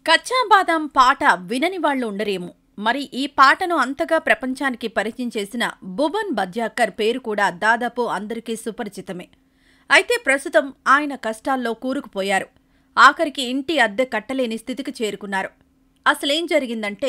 కచ్చా బాదాం పాట వినని వాళ్ళు ఉండరేమో మరి ఈ పాటను అంతగా ప్రపంచానికి పరిచయం చేసిన భువన్ బద్యాకర్ పేరు కూడా దాదాపు అందరికీ సుపరిచితమే అయితే ప్రస్తుతం ఆయన కష్టాల్లో కూరుకుపోయారు ఆఖరికి ఇంటి అద్దె కట్టలేని స్థితికి చేరుకున్నారు అసలేం జరిగిందంటే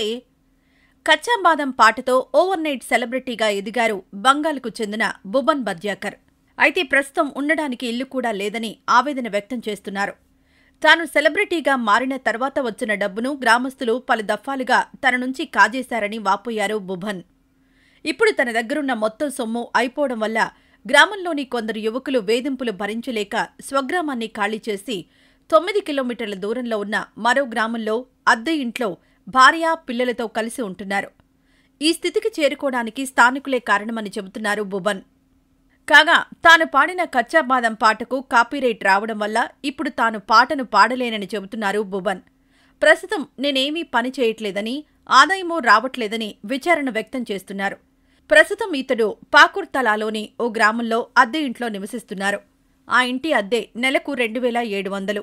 కచ్చా బాదం పాటతో ఓవర్ నైట్ సెలబ్రిటీగా ఎదిగారు బంగాల్కు చెందిన భువన్ బద్యాకర్ అయితే ప్రస్తుతం ఉండడానికి ఇల్లు కూడా లేదని ఆవేదన వ్యక్తం చేస్తున్నారు తాను సెలబ్రిటీగా మారిన తర్వాత వచ్చిన డబ్బును గ్రామస్తులు పలు దఫాలుగా తన నుంచి కాజేశారని వాపోయారు బుభన్ ఇప్పుడు తన దగ్గరున్న మొత్తం సొమ్ము అయిపోవడం వల్ల గ్రామంలోని కొందరు యువకులు వేధింపులు భరించలేక స్వగ్రామాన్ని ఖాళీ చేసి తొమ్మిది కిలోమీటర్ల దూరంలో ఉన్న మరో గ్రామంలో అద్దె ఇంట్లో భార్య పిల్లలతో కలిసి ఉంటున్నారు ఈ స్థితికి చేరుకోవడానికి స్థానికులే కారణమని చెబుతున్నారు బుబన్ కాగా తాను పాడిన కచ్చా బాదం పాటకు కాపీరైట్ రావడం వల్ల ఇప్పుడు తాను పాటను పాడలేనని చెబుతున్నారు బుబన్ ప్రస్తుతం నేనేమీ పని చేయట్లేదని ఆదాయమూ రావట్లేదని విచారణ వ్యక్తం చేస్తున్నారు ప్రస్తుతం ఇతడు పాకుర్తలాలోని ఓ గ్రామంలో అద్దె ఇంట్లో నివసిస్తున్నారు ఆ ఇంటి అద్దె నెలకు రెండు వేల ఏడు వందలు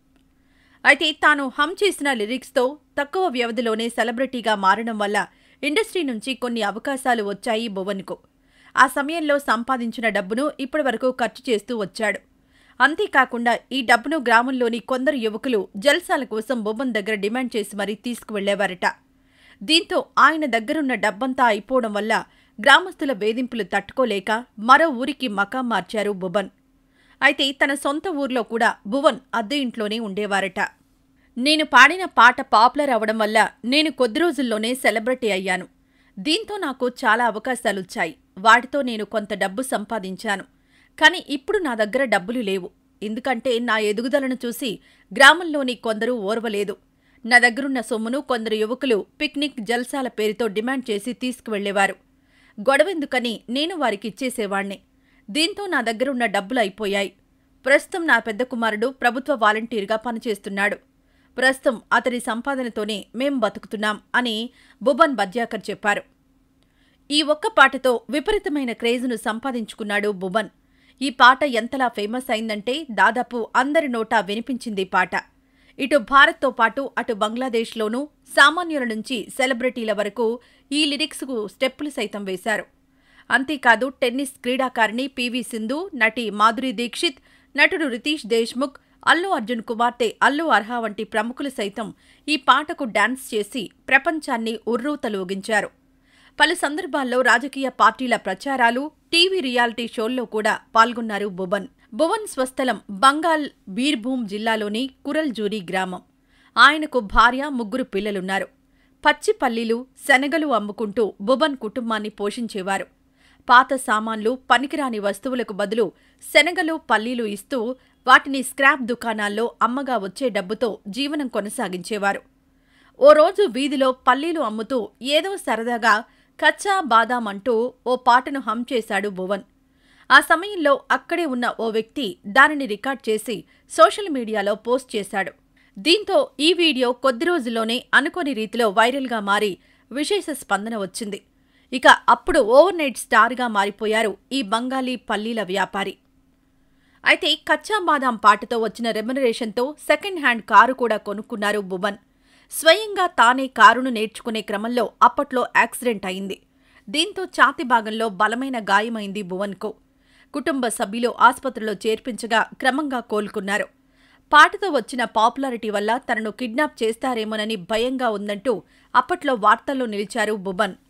అయితే తాను హమ్ చేసిన లిరిక్స్తో తక్కువ వ్యవధిలోనే సెలబ్రిటీగా మారడం వల్ల ఇండస్ట్రీ నుంచి కొన్ని అవకాశాలు వచ్చాయి భువన్కు ఆ సమయంలో సంపాదించిన డబ్బును ఇప్పటివరకు ఖర్చు చేస్తూ వచ్చాడు అంతేకాకుండా ఈ డబ్బును గ్రామంలోని కొందరు యువకులు జల్సాల కోసం బొమ్మన్ దగ్గర డిమాండ్ చేసి మరీ తీసుకువెళ్లేవారట దీంతో ఆయన దగ్గరున్న డబ్బంతా అయిపోవడం వల్ల గ్రామస్తుల వేధింపులు తట్టుకోలేక మరో ఊరికి మకాం మార్చారు బుబన్ అయితే తన సొంత ఊర్లో కూడా భువన్ అద్దె ఇంట్లోనే ఉండేవారట నేను పాడిన పాట పాపులర్ అవడం వల్ల నేను కొద్ది రోజుల్లోనే సెలబ్రిటీ అయ్యాను దీంతో నాకు చాలా అవకాశాలొచ్చాయి వాటితో నేను కొంత డబ్బు సంపాదించాను కానీ ఇప్పుడు నా దగ్గర డబ్బులు లేవు ఎందుకంటే నా ఎదుగుదలను చూసి గ్రామంలోని కొందరు ఓర్వలేదు నా దగ్గరున్న సొమ్మును కొందరు యువకులు పిక్నిక్ జల్సాల పేరుతో డిమాండ్ చేసి తీసుకువెళ్లేవారు గొడవెందుకని నేను వారికి ఇచ్చేసేవాణ్ణి దీంతో నా దగ్గరున్న డబ్బులు అయిపోయాయి ప్రస్తుతం నా పెద్ద కుమారుడు ప్రభుత్వ వాలంటీర్గా పనిచేస్తున్నాడు ప్రస్తుతం అతడి సంపాదనతోనే మేం బతుకుతున్నాం అని బుబన్ బద్యాకర్ చెప్పారు ఈ ఒక్క పాటతో విపరీతమైన క్రేజ్ను సంపాదించుకున్నాడు బుబన్ ఈ పాట ఎంతలా ఫేమస్ అయిందంటే దాదాపు అందరి నోటా వినిపించింది ఈ పాట ఇటు భారత్తో పాటు అటు బంగ్లాదేశ్లోనూ సామాన్యుల నుంచి సెలబ్రిటీల వరకు ఈ లిరిక్స్కు స్టెప్పులు సైతం వేశారు అంతేకాదు టెన్నిస్ క్రీడాకారిణి పివి సింధు నటి మాధురి దీక్షిత్ నటుడు రితీష్ దేశ్ముఖ్ అల్లు అర్జున్ కుమార్తె అల్లు అర్హా వంటి ప్రముఖులు సైతం ఈ పాటకు డాన్స్ చేసి ప్రపంచాన్ని ఉర్రూతలూగించారు పలు సందర్భాల్లో రాజకీయ పార్టీల ప్రచారాలు టీవీ రియాలిటీ షోల్లో కూడా పాల్గొన్నారు భువన్ భువన్ స్వస్థలం బంగాల్ బీర్భూమ్ జిల్లాలోని కురల్జూరి గ్రామం ఆయనకు భార్య ముగ్గురు పిల్లలున్నారు పచ్చి పల్లీలు శనగలు అమ్ముకుంటూ భువన్ కుటుంబాన్ని పోషించేవారు పాత సామాన్లు పనికిరాని వస్తువులకు బదులు శనగలు పల్లీలు ఇస్తూ వాటిని స్క్రాప్ దుకాణాల్లో అమ్మగా వచ్చే డబ్బుతో జీవనం కొనసాగించేవారు ఓ రోజు వీధిలో పల్లీలు అమ్ముతూ ఏదో సరదాగా కచ్చా బాదాం అంటూ ఓ పాటను హమ్ చేశాడు భువన్ ఆ సమయంలో అక్కడే ఉన్న ఓ వ్యక్తి దానిని రికార్డ్ చేసి సోషల్ మీడియాలో పోస్ట్ చేశాడు దీంతో ఈ వీడియో కొద్ది రోజుల్లోనే అనుకోని రీతిలో వైరల్గా మారి విశేష స్పందన వచ్చింది ఇక అప్పుడు ఓవర్ నైట్ స్టార్గా మారిపోయారు ఈ బంగాలీ పల్లీల వ్యాపారి అయితే కచ్చా బాదాం పాటతో వచ్చిన రెమ్యునరేషన్తో సెకండ్ హ్యాండ్ కారు కూడా కొనుక్కున్నారు బుబన్ స్వయంగా తానే కారును నేర్చుకునే క్రమంలో అప్పట్లో యాక్సిడెంట్ అయింది దీంతో ఛాతి భాగంలో బలమైన గాయమైంది భువన్కు కుటుంబ సభ్యులు ఆసుపత్రిలో చేర్పించగా క్రమంగా కోలుకున్నారు పాటతో వచ్చిన పాపులారిటీ వల్ల తనను కిడ్నాప్ చేస్తారేమోనని భయంగా ఉందంటూ అప్పట్లో వార్తల్లో నిలిచారు బుబన్